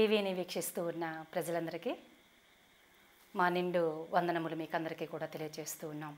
టీవీని వీక్షిస్తూ ఉన్న ప్రజలందరికీ మా నిండు వందనములు మీకు అందరికీ కూడా తెలియజేస్తూ ఉన్నాం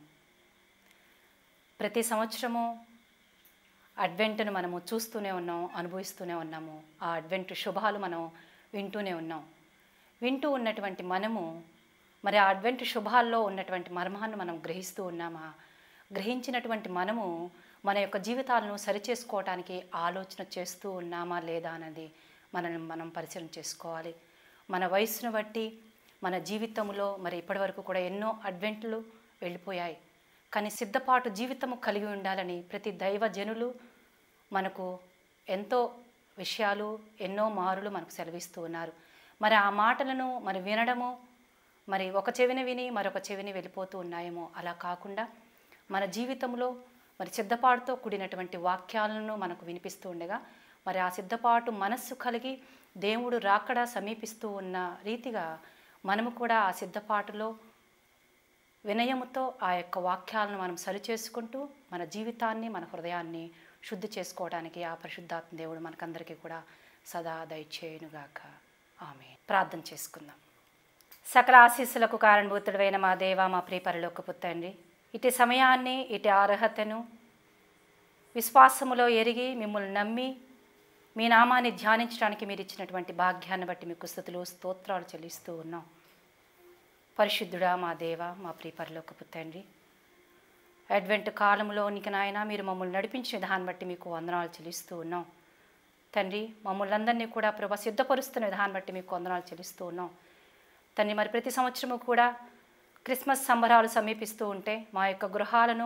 ప్రతి సంవత్సరము అడ్వెంట్ను మనము చూస్తూనే ఉన్నాం అనుభవిస్తూనే ఉన్నాము ఆ అడ్వెంట్ శుభాలు మనం వింటూనే ఉన్నాం వింటూ ఉన్నటువంటి మనము మరి ఆ అడ్వెంట్ శుభాల్లో ఉన్నటువంటి మర్మాన్ని మనం గ్రహిస్తూ ఉన్నామా గ్రహించినటువంటి మనము మన యొక్క జీవితాలను సరిచేసుకోవటానికి ఆలోచన చేస్తూ ఉన్నామా లేదా అన్నది మనల్ని మనం పరిశీలన చేసుకోవాలి మన వయసును బట్టి మన జీవితంలో మరి ఇప్పటివరకు కూడా ఎన్నో అడ్వెంట్లు వెళ్ళిపోయాయి కానీ సిద్ధపాటు జీవితము కలిగి ఉండాలని ప్రతి దైవ జనులు మనకు ఎంతో విషయాలు ఎన్నో మారులు మనకు సెలవిస్తూ ఉన్నారు మరి ఆ మాటలను మరి వినడము మరి ఒక చెవిని విని మరొక చెవిని వెళ్ళిపోతూ ఉన్నాయేమో అలా కాకుండా మన జీవితంలో మరి సిద్ధపాటుతో కూడినటువంటి వాక్యాలను మనకు వినిపిస్తూ ఉండగా మరి ఆ సిద్ధపాటు మనస్సు కలిగి దేవుడు రాకడా సమీపిస్తూ ఉన్న రీతిగా మనము కూడా ఆ సిద్ధపాటులో వినయముతో ఆ యొక్క వాక్యాలను మనం సరిచేసుకుంటూ మన జీవితాన్ని మన హృదయాన్ని శుద్ధి చేసుకోవడానికి ఆ పరిశుద్ధాత్మ దేవుడు మనకందరికీ కూడా సదా దయచేయునుగాక ఆమె ప్రార్థన చేసుకుందాం సకల ఆశీస్సులకు కారణభూతుడైన మా దేవ మా ప్రియపరలోకపు తండ్రి ఇటు సమయాన్ని ఇటు అర్హతను విశ్వాసములో ఎరిగి మిమ్మల్ని నమ్మి మీ నామాన్ని ధ్యానించడానికి మీరు ఇచ్చినటువంటి భాగ్యాన్ని బట్టి మీకు స్థుతులు స్తోత్రాలు చెల్లిస్తూ ఉన్నాం పరిశుద్ధుడా మా దేవ మా ప్రియపరలోకపు తండ్రి అడ్వెంట్ కాలంలోనికి నాయన మీరు మమ్మల్ని నడిపించిన విధాన్ని బట్టి మీకు వందనాలు చెల్లిస్తూ ఉన్నాం తండ్రి మమ్మల్ని అందరినీ కూడా ప్రభా సిద్ధపరుస్తున్న విధాన్ని బట్టి మీకు వందనాలు చెల్లిస్తూ ఉన్నాం తండ్రి మరి ప్రతి సంవత్సరము కూడా క్రిస్మస్ సంబరాలు సమీపిస్తూ ఉంటే మా యొక్క గృహాలను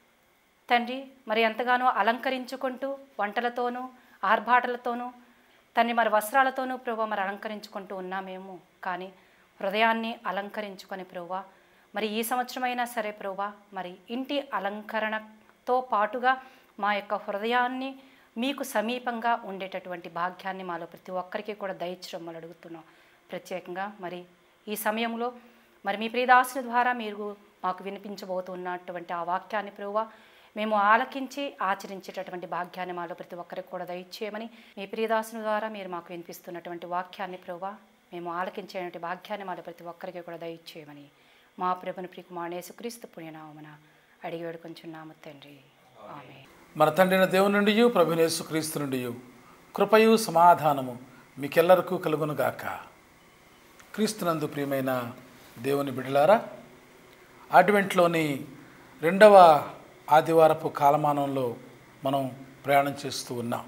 తండ్రి మరి ఎంతగానో అలంకరించుకుంటూ వంటలతోనూ ఆర్భాటలతోనూ తండ్రి మరి వస్త్రాలతోనూ ప్రభు మరి అలంకరించుకుంటూ ఉన్నామేమో కానీ హృదయాన్ని అలంకరించుకొని ప్రభా మరి ఈ సంవత్సరమైనా సరే ప్రభా మరి ఇంటి అలంకరణతో పాటుగా మా యొక్క హృదయాన్ని మీకు సమీపంగా ఉండేటటువంటి భాగ్యాన్ని మాలో ప్రతి ఒక్కరికి కూడా దయచడం అడుగుతున్నాం ప్రత్యేకంగా మరి ఈ సమయంలో మరి మీ ప్రియదాసుని ద్వారా మీరు మాకు వినిపించబోతున్నటువంటి ఆ వాక్యాన్ని ప్రభువా మేము ఆలకించి ఆచరించేటటువంటి భాగ్యాన్ని మాలో ప్రతి ఒక్కరికి కూడా దయచేయమని మీ ప్రియదాసుని ద్వారా మీరు మాకు వినిపిస్తున్నటువంటి వాక్యాన్ని ప్రభువా మేము ఆలకించేటువంటి భాగ్యాన్ని మాలో ప్రతి ఒక్కరికి కూడా దయచేయమని మా ప్రభుని ప్రియకుమారేసు క్రీస్తు పుణ్యనామన అడిగి వేడుకొంచున్నాము తండ్రి ఆమె మన తండ్రిన దేవుని నుండి ప్రభునేసు క్రీస్తు నుండి కృపయు సమాధానము మీకెల్లరకు కలుగునుగాక క్రీస్తునందు ప్రియమైన దేవుని బిడ్డలారా అడ్వెంట్లోని రెండవ ఆదివారపు కాలమానంలో మనం ప్రయాణం చేస్తూ ఉన్నాం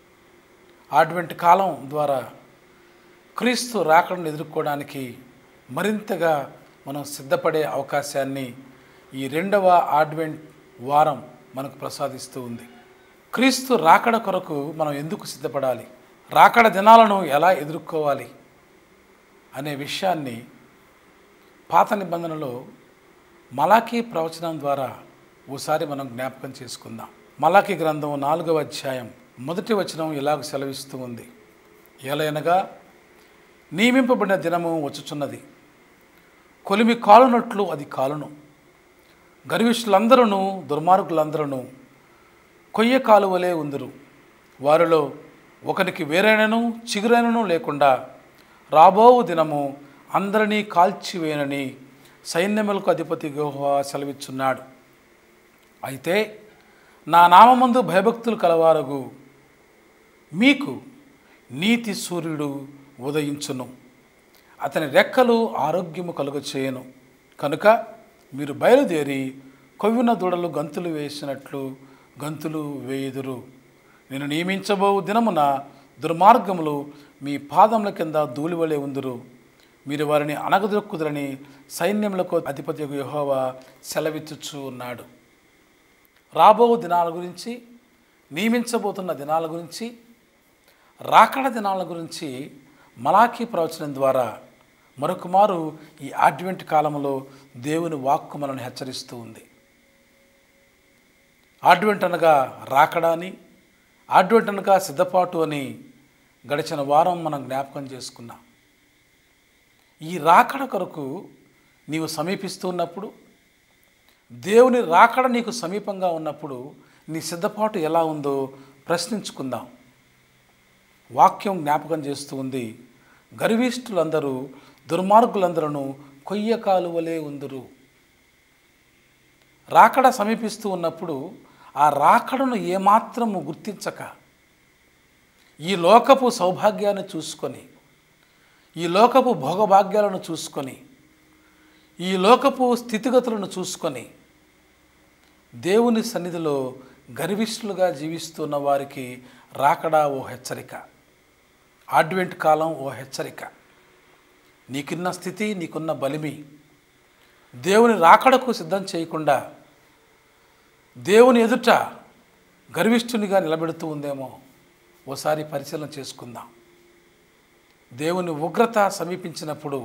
అడ్వెంట్ కాలం ద్వారా క్రీస్తు రాకడను ఎదుర్కోవడానికి మరింతగా మనం సిద్ధపడే అవకాశాన్ని ఈ రెండవ అడ్వెంట్ వారం మనకు ప్రసాదిస్తూ ఉంది క్రీస్తు రాకడ కొరకు మనం ఎందుకు సిద్ధపడాలి రాకడ దినాలను ఎలా ఎదుర్కోవాలి అనే విషయాన్ని పాత నిబంధనలో మలాఖీ ప్రవచనం ద్వారా ఓసారి మనం జ్ఞాపకం చేసుకుందాం మలాఖీ గ్రంథం నాలుగవ అధ్యాయం మొదటి వచనం ఇలాగ సెలవిస్తూ ఉంది ఎలయనగా నియమింపబడిన దినము వచ్చుచున్నది కొలిమి కాలునట్లు అది కాలును గర్విష్ఠులందరూ దుర్మార్గులందరూ కొయ్య కాలువలే ఉందరు వారిలో ఒకరికి వేరైనను చిగురైనను లేకుండా రాబోవు దినము అందరినీ కాల్చివేయనని సైన్యములకు అధిపతి గోహా సెలవిచ్చున్నాడు అయితే నా నామందు భయభక్తులు కలవారగు మీకు నీతి సూర్యుడు ఉదయించును అతని రెక్కలు ఆరోగ్యము కలుగ చేయను కనుక మీరు బయలుదేరి కొవ్విన దూడలు గంతులు వేసినట్లు గంతులు వేయుదురు నేను నియమించబో దినమున దుర్మార్గములు మీ పాదముల కింద ధూళివలే ఉందురు మీరు వారిని అనగదొక్కుదురని సైన్యములకు అధిపతి యెహోవా సెలవిచ్చుచు ఉన్నాడు రాబో దినాల గురించి నియమించబోతున్న దినాల గురించి రాకడ దినాల గురించి మలాఖీ ప్రవచనం ద్వారా మరొకమారు ఈ అడ్వెంట్ కాలంలో దేవుని వాక్కు మనల్ని హెచ్చరిస్తూ ఉంది అడ్వెంట్ అనగా రాకడా అని అడ్వెంట్ అనగా సిద్ధపాటు అని గడిచిన వారం మనం జ్ఞాపకం చేసుకున్నాం ఈ రాకడ కొరకు నీవు సమీపిస్తూ ఉన్నప్పుడు దేవుని రాకడ నీకు సమీపంగా ఉన్నప్పుడు నీ సిద్ధపాటు ఎలా ఉందో ప్రశ్నించుకుందాం వాక్యం జ్ఞాపకం చేస్తూ ఉంది గర్విష్ఠులందరూ దుర్మార్గులందరూ కొయ్య కాలువలే ఉందురు రాకడ సమీపిస్తూ ఉన్నప్పుడు ఆ రాకడను ఏమాత్రము గుర్తించక ఈ లోకపు సౌభాగ్యాన్ని చూసుకొని ఈ లోకపు భోగభాగ్యాలను చూసుకొని ఈ లోకపు స్థితిగతులను చూసుకొని దేవుని సన్నిధిలో గర్విష్ఠులుగా జీవిస్తున్న వారికి రాకడా ఓ హెచ్చరిక అడ్వెంట్ కాలం ఓ హెచ్చరిక నీకున్న స్థితి నీకున్న బలిమి దేవుని రాకడకు సిద్ధం చేయకుండా దేవుని ఎదుట గర్విష్ఠునిగా నిలబెడుతూ ఉందేమో ఓసారి పరిశీలన చేసుకుందాం దేవుని ఉగ్రత సమీపించినప్పుడు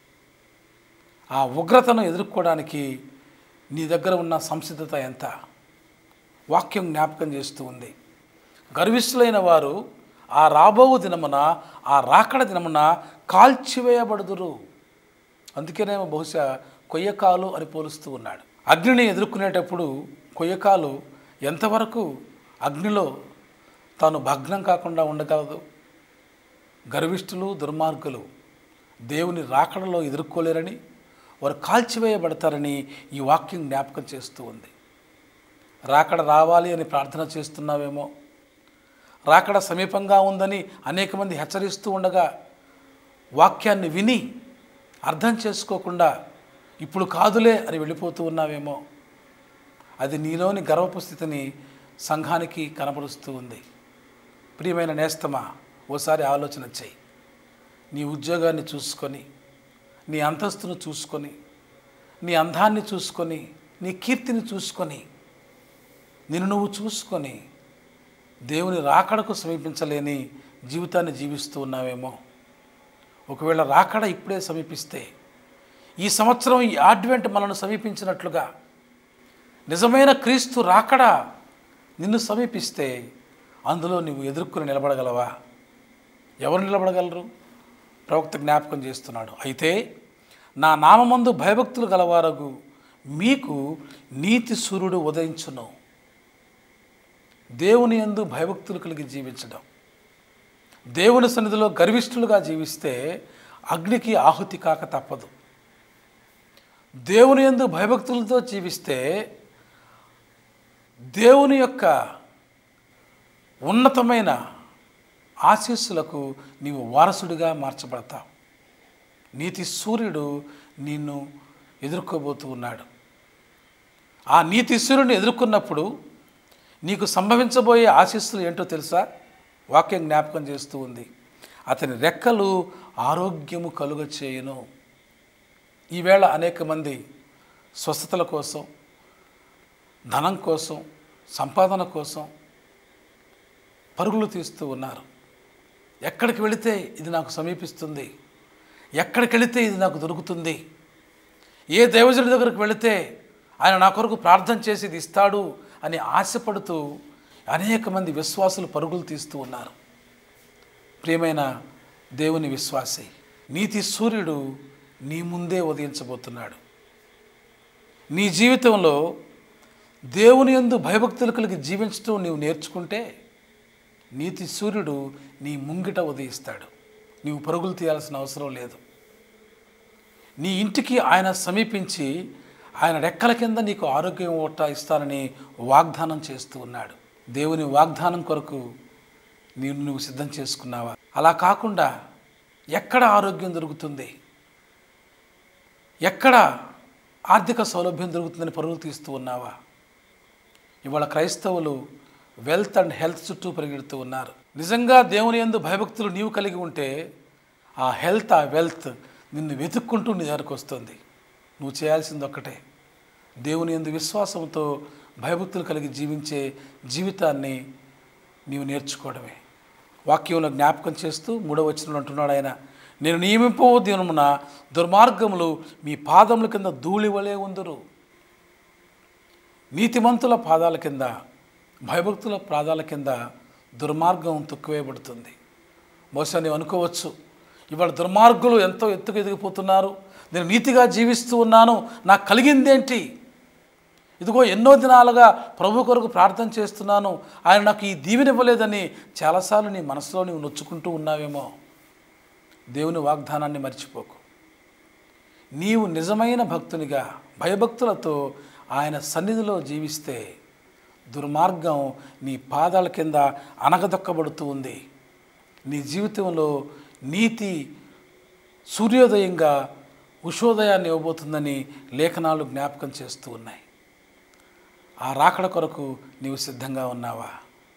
ఆ ఉగ్రతను ఎదుర్కోవడానికి నీ దగ్గర ఉన్న సంసిద్ధత ఎంత వాక్యం జ్ఞాపకం చేస్తూ ఉంది గర్విష్ఠులైన వారు ఆ రాబో దినమున ఆ రాకడ దినమున కాల్చివేయబడుదురు అందుకేనేమో బహుశా కొయ్యకాలు అని పోలుస్తూ ఉన్నాడు అగ్నిని ఎదుర్కొనేటప్పుడు కొయ్యకాలు ఎంతవరకు అగ్నిలో తాను భగ్నం కాకుండా ఉండగలదు గర్విష్ఠులు దుర్మార్గులు దేవుని రాకడలో ఎదుర్కోలేరని వారు కాల్చివేయబడతారని ఈ వాక్యం జ్ఞాపకం చేస్తూ ఉంది రాకడ రావాలి అని ప్రార్థన చేస్తున్నావేమో రాకడ సమీపంగా ఉందని అనేక మంది హెచ్చరిస్తూ ఉండగా వాక్యాన్ని విని అర్థం చేసుకోకుండా ఇప్పుడు కాదులే అని వెళ్ళిపోతూ ఉన్నావేమో అది నీలోని గర్వపు స్థితిని సంఘానికి కనబరుస్తూ ఉంది ప్రియమైన నేస్తమా ఓసారి ఆలోచన చేయి నీ ఉద్యోగాన్ని చూసుకొని నీ అంతస్తును చూసుకొని నీ అందాన్ని చూసుకొని నీ కీర్తిని చూసుకొని నిన్ను నువ్వు చూసుకొని దేవుని రాకడకు సమీపించలేని జీవితాన్ని జీవిస్తూ ఉన్నావేమో ఒకవేళ రాకడ ఇప్పుడే సమీపిస్తే ఈ సంవత్సరం ఈ ఆడ్వెంట్ మనను సమీపించినట్లుగా నిజమైన క్రీస్తు రాకడ నిన్ను సమీపిస్తే అందులో నువ్వు ఎదుర్కొని నిలబడగలవా ఎవరు నిలబడగలరు ప్రవక్త జ్ఞాపకం చేస్తున్నాడు అయితే నా నామందు భయభక్తులు గలవారగు మీకు నీతి సూర్యుడు ఉదయించును దేవుని యందు భయభక్తులు కలిగి జీవించడం దేవుని సన్నిధిలో గర్విష్ఠులుగా జీవిస్తే అగ్నికి ఆహుతి కాక తప్పదు దేవుని యందు భయభక్తులతో జీవిస్తే దేవుని యొక్క ఉన్నతమైన ఆశీస్సులకు నీవు వారసుడిగా మార్చబడతావు నీతి సూర్యుడు నిన్ను ఎదుర్కోబోతూ ఉన్నాడు ఆ నీతి సూర్యుడిని ఎదుర్కొన్నప్పుడు నీకు సంభవించబోయే ఆశీస్సులు ఏంటో తెలుసా వాక్యం జ్ఞాపకం చేస్తూ ఉంది అతని రెక్కలు ఆరోగ్యము కలుగ చేయును ఈవేళ అనేక మంది స్వస్థతల కోసం ధనం కోసం సంపాదన కోసం పరుగులు తీస్తూ ఉన్నారు ఎక్కడికి వెళితే ఇది నాకు సమీపిస్తుంది ఎక్కడికి వెళితే ఇది నాకు దొరుకుతుంది ఏ దైవజుడి దగ్గరకు వెళితే ఆయన నా కొరకు ప్రార్థన చేసి ఇది ఇస్తాడు అని ఆశపడుతూ అనేక మంది విశ్వాసులు పరుగులు తీస్తూ ఉన్నారు ప్రియమైన దేవుని విశ్వాసి నీతి సూర్యుడు నీ ముందే ఉదయించబోతున్నాడు నీ జీవితంలో దేవుని యందు భయభక్తులు కలిగి జీవించడం నీవు నేర్చుకుంటే నీతి సూర్యుడు నీ ముంగిట ఉదయిస్తాడు నీవు పరుగులు తీయాల్సిన అవసరం లేదు నీ ఇంటికి ఆయన సమీపించి ఆయన రెక్కల కింద నీకు ఆరోగ్యం ఓట ఇస్తానని వాగ్దానం చేస్తూ ఉన్నాడు దేవుని వాగ్దానం కొరకు నీవు నువ్వు సిద్ధం చేసుకున్నావా అలా కాకుండా ఎక్కడ ఆరోగ్యం దొరుకుతుంది ఎక్కడ ఆర్థిక సౌలభ్యం దొరుకుతుందని పరుగులు తీస్తూ ఉన్నావా ఇవాళ క్రైస్తవులు వెల్త్ అండ్ హెల్త్ చుట్టూ పరిగెడుతూ ఉన్నారు నిజంగా దేవుని యందు భయభక్తులు నీవు కలిగి ఉంటే ఆ హెల్త్ ఆ వెల్త్ నిన్ను వెతుక్కుంటూ నీ దగ్గరకు వస్తుంది నువ్వు చేయాల్సింది ఒక్కటే దేవుని యందు విశ్వాసంతో భయభక్తులు కలిగి జీవించే జీవితాన్ని నీవు నేర్చుకోవడమే వాక్యంలో జ్ఞాపకం చేస్తూ మూడవ వచనంలో అంటున్నాడు ఆయన నేను నియమింపో దినమున దుర్మార్గములు మీ పాదముల కింద ధూళి వలె ఉందరు నీతిమంతుల పాదాల కింద భయభక్తుల పాదాల కింద దుర్మార్గం తొక్కువేయబడుతుంది బహుశా నీవు అనుకోవచ్చు ఇవాళ దుర్మార్గులు ఎంతో ఎత్తుకు ఎదిగిపోతున్నారు నేను నీతిగా జీవిస్తూ ఉన్నాను నాకు కలిగిందేంటి ఇదిగో ఎన్నో దినాలుగా ప్రభు కొరకు ప్రార్థన చేస్తున్నాను ఆయన నాకు ఈ దీవెన ఇవ్వలేదని చాలాసార్లు నీ మనసులో నీవు నొచ్చుకుంటూ ఉన్నావేమో దేవుని వాగ్దానాన్ని మర్చిపోకు నీవు నిజమైన భక్తునిగా భయభక్తులతో ఆయన సన్నిధిలో జీవిస్తే దుర్మార్గం నీ పాదాల కింద అనగదొక్కబడుతూ ఉంది నీ జీవితంలో నీతి సూర్యోదయంగా ఉషోదయాన్ని ఇవ్వబోతుందని లేఖనాలు జ్ఞాపకం చేస్తూ ఉన్నాయి ఆ రాకడ కొరకు నీవు సిద్ధంగా ఉన్నావా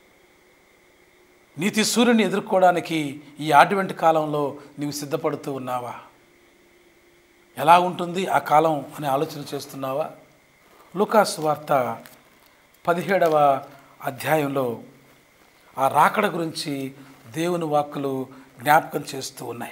నీతి సూర్యుని ఎదుర్కోవడానికి ఈ ఆడ్వెంట్ కాలంలో నీవు సిద్ధపడుతూ ఉన్నావా ఎలా ఉంటుంది ఆ కాలం అని ఆలోచన చేస్తున్నావా లూకాస్ వార్త పదిహేడవ అధ్యాయంలో ఆ రాకడ గురించి దేవుని వాక్కులు జ్ఞాపకం చేస్తూ ఉన్నాయి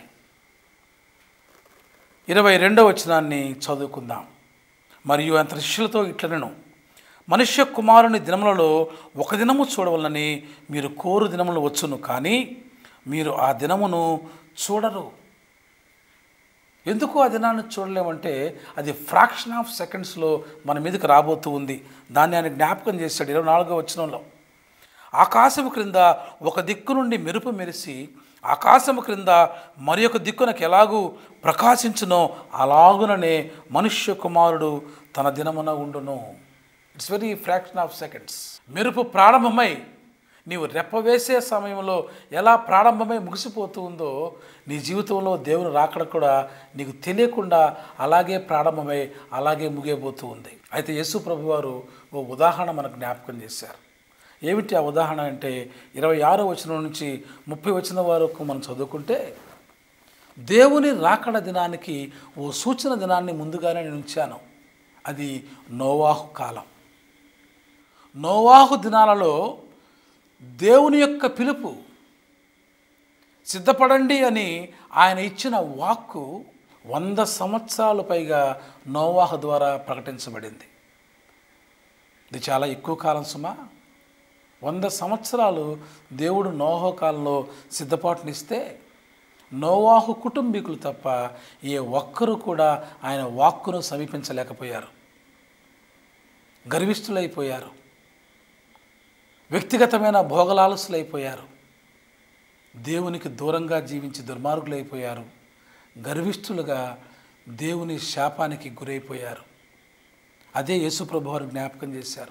ఇరవై రెండవ వచనాన్ని చదువుకుందాం మరియు అంత శిష్యులతో ఇట్లనను మనుష్య కుమారుని దినములలో ఒక దినము చూడవలనని మీరు కోరు దినములు వచ్చును కానీ మీరు ఆ దినమును చూడరు ఎందుకు ఆ దినాన్ని చూడలేమంటే అది ఫ్రాక్షన్ ఆఫ్ సెకండ్స్లో మన మీదకి రాబోతూ ఉంది దాన్ని ఆయన జ్ఞాపకం చేశాడు ఇరవై నాలుగో వచనంలో ఆకాశము క్రింద ఒక దిక్కు నుండి మెరుపు మెరిసి ఆకాశము క్రింద మరి ఒక దిక్కునకు ఎలాగూ ప్రకాశించునో అలాగుననే మనుష్య కుమారుడు తన దినమున ఉండును it's very fraction of seconds మెరుపు ప్రారంభమై నీవు రెప్పవేసే సమయంలో ఎలా ప్రారంభమై ముగిసిపోతూ ఉందో నీ జీవితంలో దేవుని రాకడ కూడా నీకు తెలియకుండా అలాగే ప్రారంభమై అలాగే ముగియబోతూ ఉంది అయితే యేసు ప్రభు వారు ఓ ఉదాహరణ మనకు జ్ఞాపకం చేశారు ఏమిటి ఆ ఉదాహరణ అంటే ఇరవై ఆరో వచనం నుంచి ముప్పై వచ్చిన వరకు మనం చదువుకుంటే దేవుని రాకడ దినానికి ఓ సూచన దినాన్ని ముందుగానే నేను ఉంచాను అది నోవాహు కాలం నోవాహు దినాలలో దేవుని యొక్క పిలుపు సిద్ధపడండి అని ఆయన ఇచ్చిన వాక్కు వంద సంవత్సరాలు పైగా నోవాహు ద్వారా ప్రకటించబడింది ఇది చాలా ఎక్కువ కాలం సుమా వంద సంవత్సరాలు దేవుడు నోహో కాలంలో సిద్ధపాటునిస్తే నోవాహు కుటుంబీకులు తప్ప ఏ ఒక్కరూ కూడా ఆయన వాక్కును సమీపించలేకపోయారు గర్విష్ఠులైపోయారు వ్యక్తిగతమైన భోగలాలసులైపోయారు దేవునికి దూరంగా జీవించి దుర్మార్గులైపోయారు గర్విష్ఠులుగా దేవుని శాపానికి గురైపోయారు అదే యేసుప్రభు వారు జ్ఞాపకం చేశారు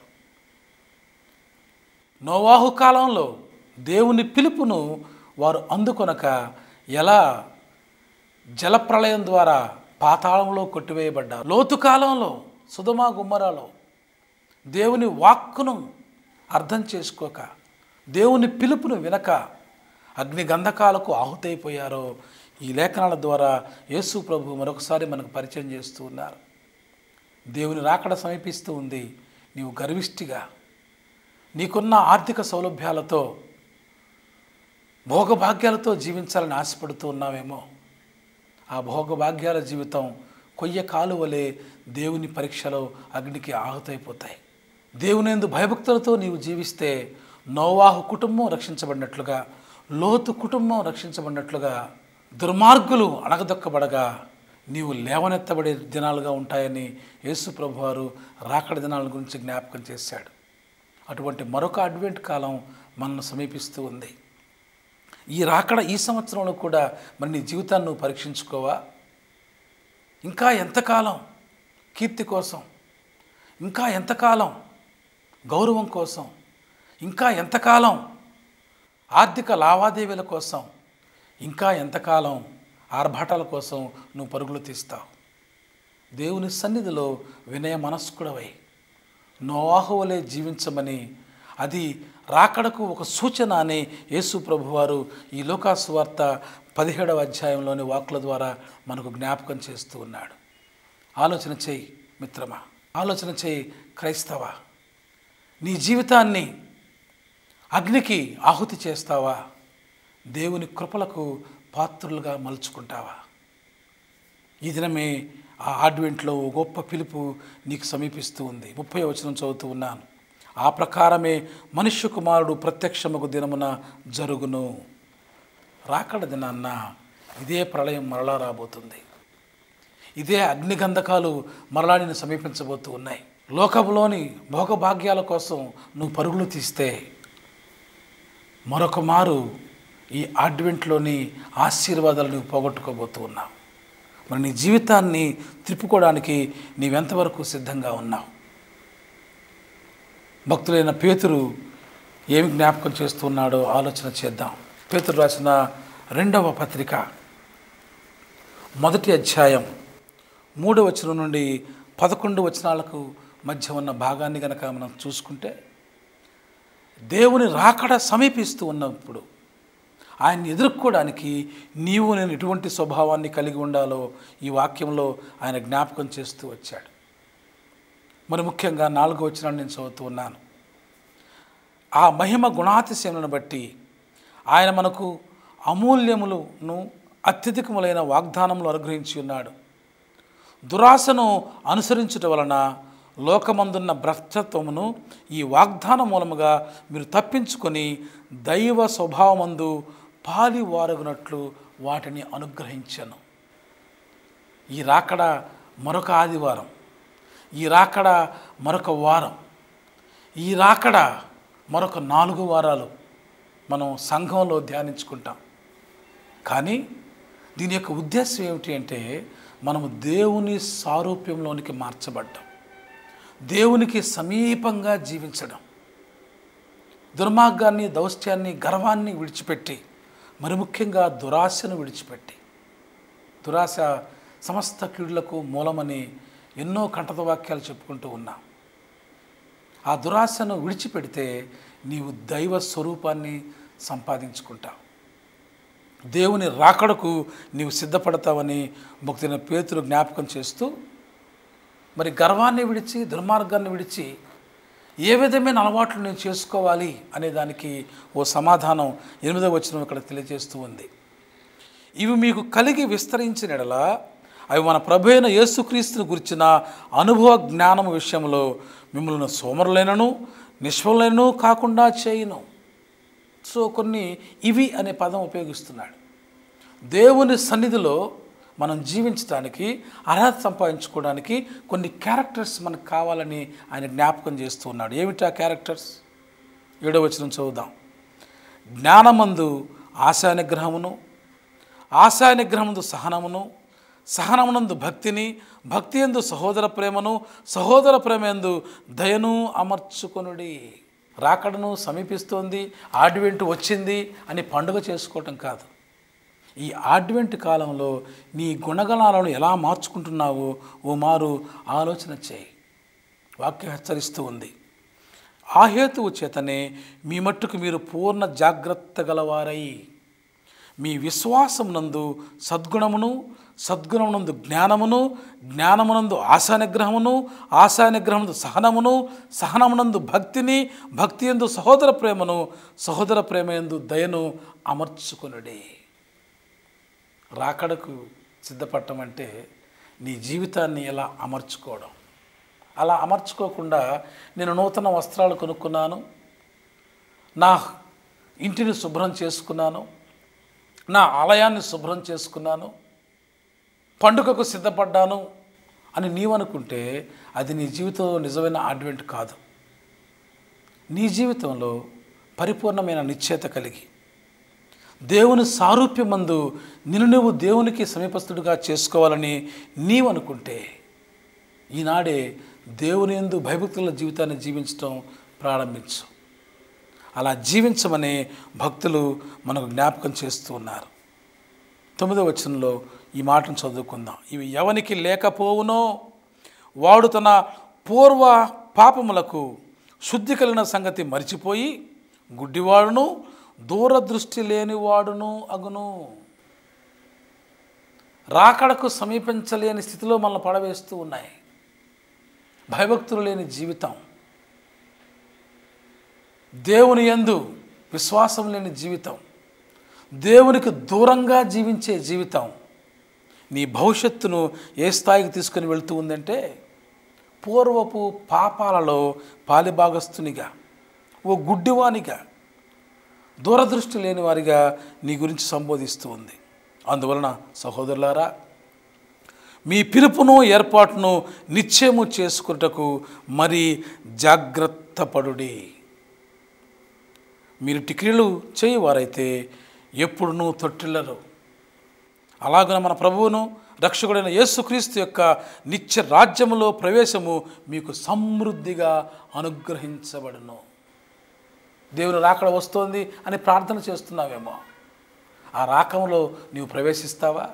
నోవాహు కాలంలో దేవుని పిలుపును వారు అందుకొనక ఎలా జలప్రళయం ద్వారా పాతాళంలో కొట్టివేయబడ్డారు లోతు కాలంలో సుధమా గుమ్మరాలో దేవుని వాక్కును అర్థం చేసుకోక దేవుని పిలుపును వినక అగ్ని గంధకాలకు ఆహుతైపోయారో ఈ లేఖనాల ద్వారా యేసు ప్రభు మరొకసారి మనకు పరిచయం చేస్తూ ఉన్నారు దేవుని రాకడ సమీపిస్తూ ఉంది నీవు గర్విష్టిగా నీకున్న ఆర్థిక సౌలభ్యాలతో భోగభాగ్యాలతో జీవించాలని ఆశపడుతూ ఉన్నావేమో ఆ భోగభాగ్యాల జీవితం కొయ్య కాలు వలె దేవుని పరీక్షలో అగ్నికి ఆహుతైపోతాయి దేవునేందు భయభక్తులతో నీవు జీవిస్తే నోవాహు కుటుంబం రక్షించబడినట్లుగా లోతు కుటుంబం రక్షించబడినట్లుగా దుర్మార్గులు అణగదొక్కబడగా నీవు లేవనెత్తబడే దినాలుగా ఉంటాయని యేసు ప్రభువారు రాకడ దినాల గురించి జ్ఞాపకం చేశాడు అటువంటి మరొక అడ్వెంట్ కాలం మనల్ని సమీపిస్తూ ఉంది ఈ రాకడ ఈ సంవత్సరంలో కూడా మరి నీ జీవితాన్ని నువ్వు పరీక్షించుకోవా ఇంకా ఎంతకాలం కీర్తి కోసం ఇంకా ఎంతకాలం గౌరవం కోసం ఇంకా ఎంతకాలం ఆర్థిక లావాదేవీల కోసం ఇంకా ఎంతకాలం ఆర్భాటాల కోసం నువ్వు పరుగులు తీస్తావు దేవుని సన్నిధిలో వినయ మనస్కుడవై నోవాహు వలె జీవించమని అది రాకడకు ఒక సూచన అని యేసు ప్రభువారు ఈ లోకాసు వార్త పదిహేడవ అధ్యాయంలోని వాక్కుల ద్వారా మనకు జ్ఞాపకం చేస్తూ ఉన్నాడు ఆలోచన చేయి మిత్రమా ఆలోచన చేయి క్రైస్తవ నీ జీవితాన్ని అగ్నికి ఆహుతి చేస్తావా దేవుని కృపలకు పాత్రులుగా మలుచుకుంటావా ఈ దినమే ఆ ఆడ్వెంట్లో ఓ గొప్ప పిలుపు నీకు సమీపిస్తూ ఉంది ముప్పై వచనం చదువుతూ ఉన్నాను ఆ ప్రకారమే మనుష్య కుమారుడు ప్రత్యక్షముకు దినమున జరుగును రాకడ దినాన్న ఇదే ప్రళయం మరలా రాబోతుంది ఇదే అగ్నిగంధకాలు మరలా నిన్ను సమీపించబోతూ ఉన్నాయి లోకంలోని భోగభాగ్యాల కోసం నువ్వు పరుగులు తీస్తే మరొక మారు ఈ అడ్వెంట్లోని ఆశీర్వాదాలు నువ్వు పోగొట్టుకోబోతూ ఉన్నావు మరి నీ జీవితాన్ని త్రిప్పుకోవడానికి నీవెంతవరకు సిద్ధంగా ఉన్నావు భక్తులైన పేతురు ఏమి జ్ఞాపకం చేస్తున్నాడో ఆలోచన చేద్దాం పేతురు రాసిన రెండవ పత్రిక మొదటి అధ్యాయం మూడవ వచనం నుండి పదకొండు వచనాలకు మధ్య ఉన్న భాగాన్ని కనుక మనం చూసుకుంటే దేవుని రాకడ సమీపిస్తూ ఉన్నప్పుడు ఆయన్ని ఎదుర్కోవడానికి నీవు నేను ఎటువంటి స్వభావాన్ని కలిగి ఉండాలో ఈ వాక్యంలో ఆయన జ్ఞాపకం చేస్తూ వచ్చాడు మరి ముఖ్యంగా నాలుగో వచనాన్ని నేను చదువుతూ ఉన్నాను ఆ మహిమ గుణాతిశయములను బట్టి ఆయన మనకు అమూల్యములను అత్యధికములైన వాగ్దానములు అనుగ్రహించి ఉన్నాడు దురాశను అనుసరించుట వలన లోకమందున్న భ్రష్టత్వమును ఈ వాగ్దానం మూలముగా మీరు తప్పించుకొని దైవ స్వభావమందు పాలివారగునట్లు వాటిని అనుగ్రహించను ఈ రాకడ మరొక ఆదివారం ఈ రాకడ మరొక వారం ఈ రాకడ మరొక నాలుగు వారాలు మనం సంఘంలో ధ్యానించుకుంటాం కానీ దీని యొక్క ఉద్దేశం ఏమిటి అంటే మనము దేవుని సారూప్యంలోనికి మార్చబడ్డాం దేవునికి సమీపంగా జీవించడం దుర్మార్గాన్ని దౌత్యాన్ని గర్వాన్ని విడిచిపెట్టి మరి ముఖ్యంగా దురాశను విడిచిపెట్టి దురాశ సమస్త కీడులకు మూలమని ఎన్నో కంటత వాక్యాలు చెప్పుకుంటూ ఉన్నాం ఆ దురాశను విడిచిపెడితే నీవు దైవ స్వరూపాన్ని సంపాదించుకుంటావు దేవుని రాకడకు నీవు సిద్ధపడతావని భక్తున్న పేతురు జ్ఞాపకం చేస్తూ మరి గర్వాన్ని విడిచి దుర్మార్గాన్ని విడిచి ఏ విధమైన అలవాట్లు నేను చేసుకోవాలి అనే దానికి ఓ సమాధానం ఎనిమిదవ వచనం ఇక్కడ తెలియజేస్తూ ఉంది ఇవి మీకు కలిగి విస్తరించిన ఎడల అవి మన ప్రభు అయిన యేసుక్రీస్తుని గురించిన అనుభవ జ్ఞానం విషయంలో మిమ్మల్ని సోమరులైనను నిష్ఫలైనను కాకుండా చేయను సో కొన్ని ఇవి అనే పదం ఉపయోగిస్తున్నాడు దేవుని సన్నిధిలో మనం జీవించడానికి అర్హత సంపాదించుకోవడానికి కొన్ని క్యారెక్టర్స్ మనకు కావాలని ఆయన జ్ఞాపకం చేస్తూ ఉన్నాడు ఏమిటి ఆ క్యారెక్టర్స్ ఏడో వచనం చదువుదాం జ్ఞానమందు ఆశానిగ్రహమును ఆశానిగ్రహముందు సహనమును సహనమునందు భక్తిని భక్తి ఎందు సహోదర ప్రేమను సహోదర ప్రేమందు దయను అమర్చుకొనుడి రాకడను సమీపిస్తోంది ఆడ్వెంట్ వచ్చింది అని పండుగ చేసుకోవటం కాదు ఈ ఆడ్వెంట్ కాలంలో నీ గుణగణాలను ఎలా మార్చుకుంటున్నావో ఓ మారు ఆలోచన చేయి వాక్యం హెచ్చరిస్తూ ఉంది ఆ హేతువు చేతనే మీ మట్టుకు మీరు పూర్ణ జాగ్రత్త గలవారై మీ విశ్వాసమునందు సద్గుణమును సద్గుణమునందు జ్ఞానమును జ్ఞానమునందు ఆశానిగ్రహమును ఆశానిగ్రహమునందు సహనమును సహనమునందు భక్తిని భక్తి ఎందు సహోదర ప్రేమను సహోదర ప్రేమ ఎందు దయను అమర్చుకొనుడే రాకడకు సిద్ధపడటం అంటే నీ జీవితాన్ని ఎలా అమర్చుకోవడం అలా అమర్చుకోకుండా నేను నూతన వస్త్రాలు కొనుక్కున్నాను నా ఇంటిని శుభ్రం చేసుకున్నాను నా ఆలయాన్ని శుభ్రం చేసుకున్నాను పండుగకు సిద్ధపడ్డాను అని నీవనుకుంటే అది నీ జీవితంలో నిజమైన అడ్వెంట్ కాదు నీ జీవితంలో పరిపూర్ణమైన నిశ్చేత కలిగి దేవుని సారూప్యమందు నిన్ను నువ్వు దేవునికి సమీపస్తుడిగా చేసుకోవాలని నీవనుకుంటే ఈనాడే దేవుని ఎందు భయభక్తుల జీవితాన్ని జీవించడం ప్రారంభించు అలా జీవించమని భక్తులు మనకు జ్ఞాపకం చేస్తూ ఉన్నారు తొమ్మిదవ వచనంలో ఈ మాటను చదువుకుందాం ఇవి ఎవనికి లేకపోవునో వాడు తన పూర్వ పాపములకు శుద్ధి కలిగిన సంగతి మరిచిపోయి గుడ్డివాడును దూరదృష్టి లేనివాడును అగును రాకడకు సమీపించలేని స్థితిలో మనల్ని పడవేస్తూ ఉన్నాయి భయభక్తులు లేని జీవితం దేవుని యందు విశ్వాసం లేని జీవితం దేవునికి దూరంగా జీవించే జీవితం నీ భవిష్యత్తును ఏ స్థాయికి తీసుకుని వెళ్తూ ఉందంటే పూర్వపు పాపాలలో పాలిభాగస్తునిగా ఓ గుడ్డివానిగా దూరదృష్టి లేని వారిగా నీ గురించి సంబోధిస్తూ ఉంది అందువలన సహోదరులారా మీ పిలుపును ఏర్పాటును నిశ్చయము చేసుకున్నటకు మరి జాగ్రత్త పడుడి మీరు టిక్రీలు చేయవారైతే ఎప్పుడునూ తొట్టిల్లరు అలాగన మన ప్రభువును రక్షకుడైన యేసుక్రీస్తు యొక్క నిత్య రాజ్యములో ప్రవేశము మీకు సమృద్ధిగా అనుగ్రహించబడును దేవుని రాకడ వస్తోంది అని ప్రార్థన చేస్తున్నావేమో ఆ రాకంలో నీవు ప్రవేశిస్తావా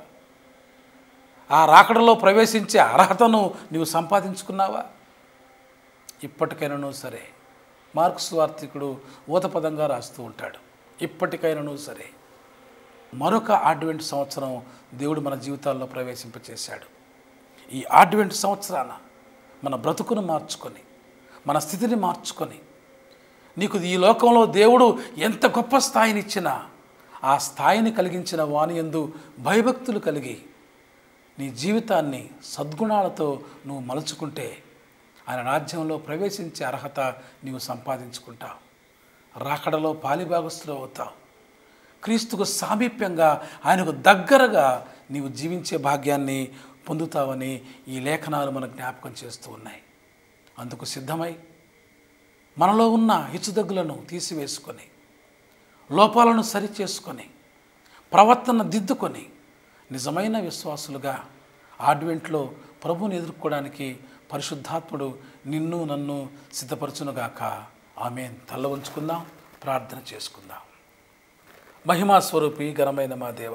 ఆ రాకడలో ప్రవేశించే అర్హతను నీవు సంపాదించుకున్నావా ఇప్పటికైనాను సరే మార్క్స్ వార్తికుడు ఊతపదంగా రాస్తూ ఉంటాడు ఇప్పటికైనాను సరే మరొక ఆడ్వెంట్ సంవత్సరం దేవుడు మన జీవితాల్లో ప్రవేశింపచేశాడు ఈ ఆడ్వెంట్ సంవత్సరాన మన బ్రతుకును మార్చుకొని మన స్థితిని మార్చుకొని నీకు ఈ లోకంలో దేవుడు ఎంత గొప్ప స్థాయినిచ్చినా ఆ స్థాయిని కలిగించిన వాని యందు భయభక్తులు కలిగి నీ జీవితాన్ని సద్గుణాలతో నువ్వు మలుచుకుంటే ఆయన రాజ్యంలో ప్రవేశించే అర్హత నీవు సంపాదించుకుంటావు రాకడలో పాలిభాగస్తులు అవుతావు క్రీస్తుకు సామీప్యంగా ఆయనకు దగ్గరగా నీవు జీవించే భాగ్యాన్ని పొందుతావని ఈ లేఖనాలు మన జ్ఞాపకం చేస్తూ ఉన్నాయి అందుకు సిద్ధమై మనలో ఉన్న హెచ్చుదగ్గులను తీసివేసుకొని లోపాలను సరిచేసుకొని ప్రవర్తన దిద్దుకొని నిజమైన విశ్వాసులుగా ఆడ్వెంట్లో ప్రభువుని ఎదుర్కోవడానికి పరిశుద్ధాత్ముడు నిన్ను నన్ను సిద్ధపరచునుగాక ఆమె తల్ల ఉంచుకుందాం ప్రార్థన చేసుకుందాం మహిమా స్వరూపి ఘనమైన మా దేవ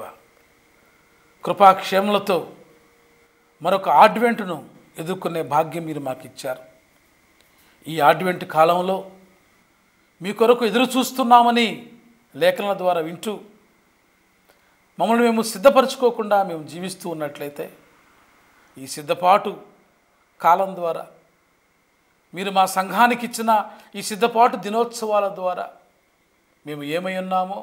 కృపాక్షేమలతో మరొక ఆడ్వెంట్ను ఎదుర్కొనే భాగ్యం మీరు మాకు ఇచ్చారు ఈ ఆడ్వెంట్ కాలంలో మీ కొరకు ఎదురు చూస్తున్నామని లేఖనాల ద్వారా వింటూ మమ్మల్ని మేము సిద్ధపరచుకోకుండా మేము జీవిస్తూ ఉన్నట్లయితే ఈ సిద్ధపాటు కాలం ద్వారా మీరు మా సంఘానికి ఇచ్చిన ఈ సిద్ధపాటు దినోత్సవాల ద్వారా మేము ఏమై ఉన్నామో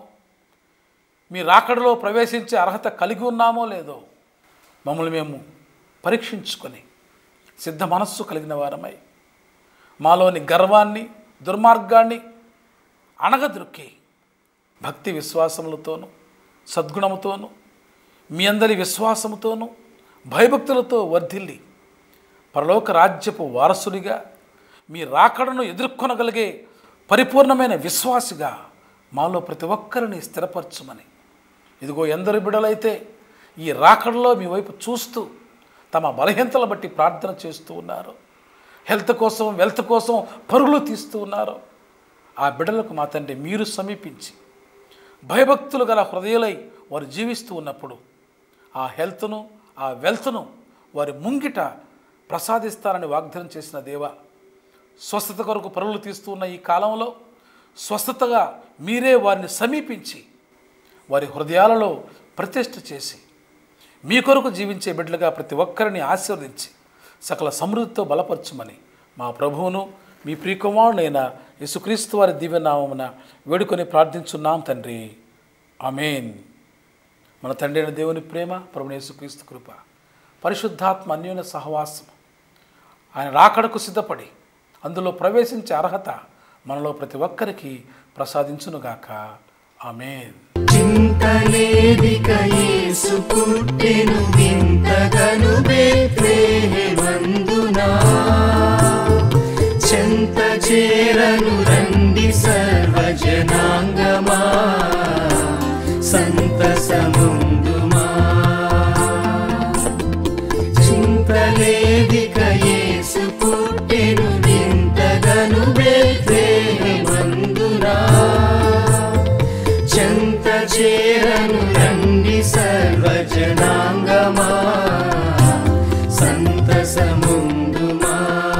మీ రాకడలో ప్రవేశించే అర్హత కలిగి ఉన్నామో లేదో మమ్మల్ని మేము పరీక్షించుకొని సిద్ధ మనస్సు కలిగిన వారమై మాలోని గర్వాన్ని దుర్మార్గాన్ని అణగదొక్కి భక్తి విశ్వాసములతోనూ సద్గుణముతోనూ మీ అందరి విశ్వాసముతోనూ భయభక్తులతో వర్ధిల్లి పరలోక రాజ్యపు వారసుడిగా మీ రాకడను ఎదుర్కొనగలిగే పరిపూర్ణమైన విశ్వాసిగా మాలో ప్రతి ఒక్కరిని స్థిరపరచుమని ఇదిగో ఎందరు బిడలైతే ఈ రాకడలో మీ వైపు చూస్తూ తమ బలహీనతలు బట్టి ప్రార్థన చేస్తూ ఉన్నారు హెల్త్ కోసం వెల్త్ కోసం పరుగులు తీస్తూ ఉన్నారు ఆ బిడ్డలకు మా తండ్రి మీరు సమీపించి భయభక్తులు గల హృదయులై వారు జీవిస్తూ ఉన్నప్పుడు ఆ హెల్త్ను ఆ వెల్త్ను వారి ముంగిట ప్రసాదిస్తారని వాగ్దానం చేసిన దేవ స్వస్థత కొరకు పరుగులు తీస్తూ ఉన్న ఈ కాలంలో స్వస్థతగా మీరే వారిని సమీపించి వారి హృదయాలలో ప్రతిష్ఠ చేసి మీ కొరకు జీవించే బిడ్డలుగా ప్రతి ఒక్కరిని ఆశీర్వదించి సకల సమృద్ధితో బలపరచుమని మా ప్రభువును మీ ప్రియకుమారుడైన యేసుక్రీస్తు వారి దివ్యనామమున వేడుకొని ప్రార్థించున్నాం తండ్రి ఆమెన్ మన తండ్రి అయిన దేవుని ప్రేమ ప్రభుని యేసుక్రీస్తు కృప పరిశుద్ధాత్మ అన్యోన్య సహవాసం ఆయన రాకడకు సిద్ధపడి అందులో ప్రవేశించే అర్హత మనలో ప్రతి ఒక్కరికి ప్రసాదించునుగాక ఆమెన్ చింతలేదిక యేసు పుట్టెను వింతగను బేత్లేహేమందునా చెంత చేరను రండి సర్వజనాంగమా సంతసముందుమా చింతలేదిక యేసు పుట్టెను వింతగను బేత్లేహేమందునా చెంత చేరను రండి సర్వజనాంగమా సంతసముందుమా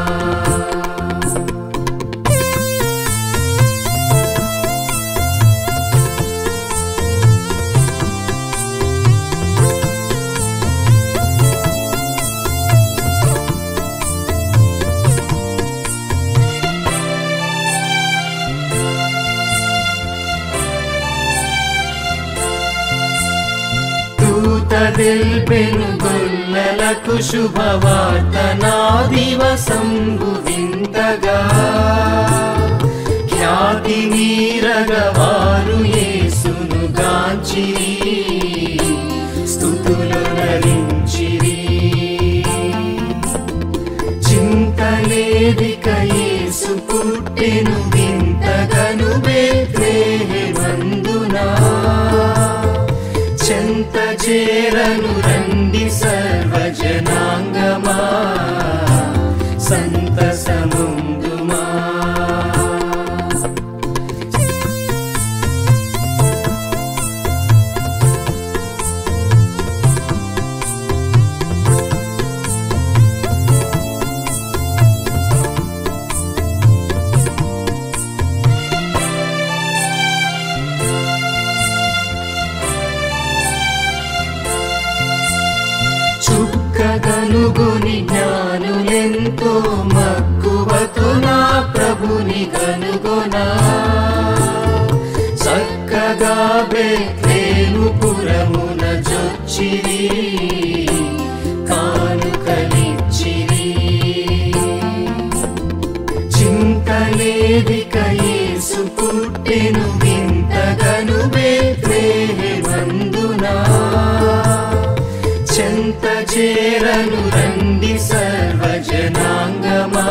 దూత దిల్పెను గొల్లలకు శుభవార్త నా దివసంబు వింతగా ఖ్యాతి మీరగవారు యేసును గాంచిరి స్థుతులు నరించిరి చింతలేదిక యేసు పుట్టెను వింతగను బేత్లేహేమందునా చేరను రండి సర్వజనాంగమా సంతసముందుమా చుక్కగనుగుని జ్ఞానులెంతో మక్కువతో నా ప్రభుని కనుగొనా చక్కగా బెత్లేము పురమున జొచ్చిరి కానుకలిచ్చిరి చింతలేదిక యేసు పుట్టెను వింతగను బెత్లేహేమందునా చెంత చేరను రండి సర్వజనాంగమా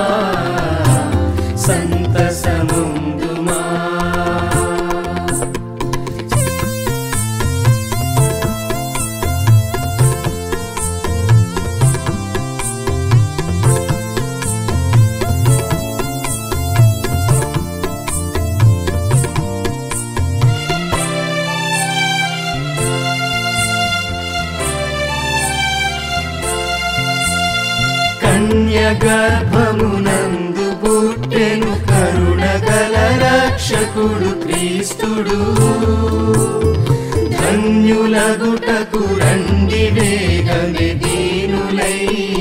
సంతసముందుమా కన్య గర్భమునందు పుట్టెను కరుణగల రక్షకుడు క్రీస్తుడు ధన్యులగుటకు రండి వేగమే దీనులై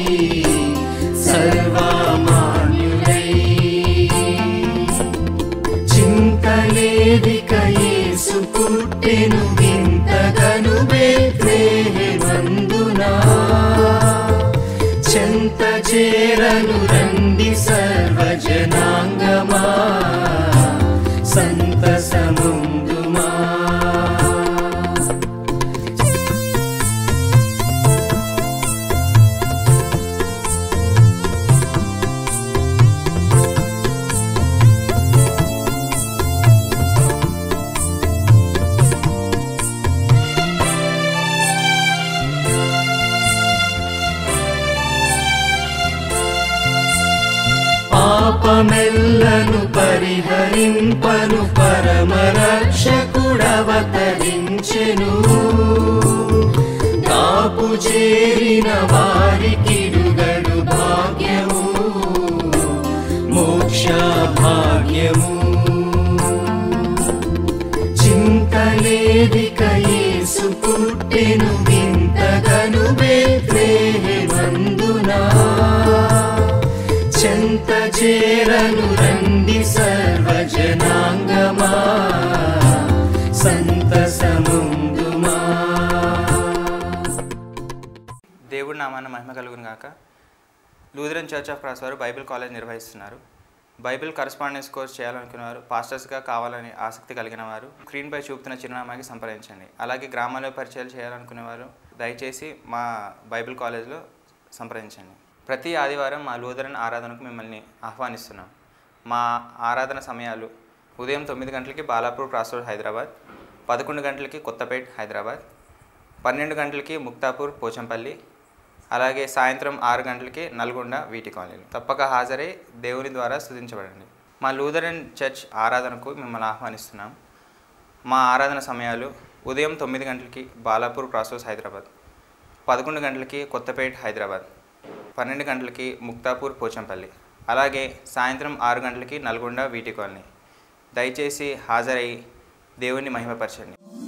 సర్వమాన్యులై చింతలేదిక యేసు పుట్టెను వింతగను బెత్లేహేమందునా చెంత చేరను రండి సర్వజనాంగమా సంతసముందుమా పాపమెల్లను పరిహరింపను పరమరక్షకుడవతరించెను కాపు చేరిన వారికిడుగడు భాగ్యము మోక్ష భాగ్యము చింతలేదిక యేసు పుట్టెను వింతగను బెత్లేహేమందునా చెంత చేరను రండి సర్వజనాంగమా సంతసముందుమా దేవుడి నామాన మహిమ కలుగును గాక లూథరన్ చర్చ్ ఆఫ్ క్రాస్ వారు బైబిల్ కాలేజ్ నిర్వహిస్తున్నారు బైబిల్ కరస్పాండెన్స్ కోర్స్ చేయాలనుకునేవారు పాస్టర్స్గా కావాలని ఆసక్తి కలిగిన వారు స్క్రీన్పై చూపుతున్న చిరునామాకి సంప్రదించండి అలాగే గ్రామాల్లో పరిచయాలు చేయాలనుకునేవారు దయచేసి మా బైబిల్ కాలేజ్లో సంప్రదించండి ప్రతి ఆదివారం మా లూథరన్ ఆరాధనకు మిమ్మల్ని ఆహ్వానిస్తున్నాం మా ఆరాధన సమయాలు ఉదయం తొమ్మిది గంటలకి బాలాపూర్ క్రాస్ రోడ్ హైదరాబాద్ పదకొండు గంటలకి కొత్తపేట్ హైదరాబాద్ పన్నెండు గంటలకి ముక్తాపూర్ పోచంపల్లి అలాగే సాయంత్రం ఆరు గంటలకి నల్గొండ వీటి కాలనీలు తప్పక హాజరై దేవుని ద్వారా స్తుతించబడండి మా లూథరన్ చర్చ్ ఆరాధనకు మిమ్మల్ని ఆహ్వానిస్తున్నాం మా ఆరాధన సమయాలు ఉదయం తొమ్మిది గంటలకి బాలాపూర్ క్రాస్ రోడ్స్ హైదరాబాద్ పదకొండు గంటలకి కొత్తపేట్ హైదరాబాద్ పన్నెండు గంటలకి ముక్తాపూర్ పోచంపల్లి అలాగే సాయంత్రం ఆరు గంటలకి నల్గొండ వీటి కాలనీ దయచేసి హాజరై దేవుని మహిమపరచండి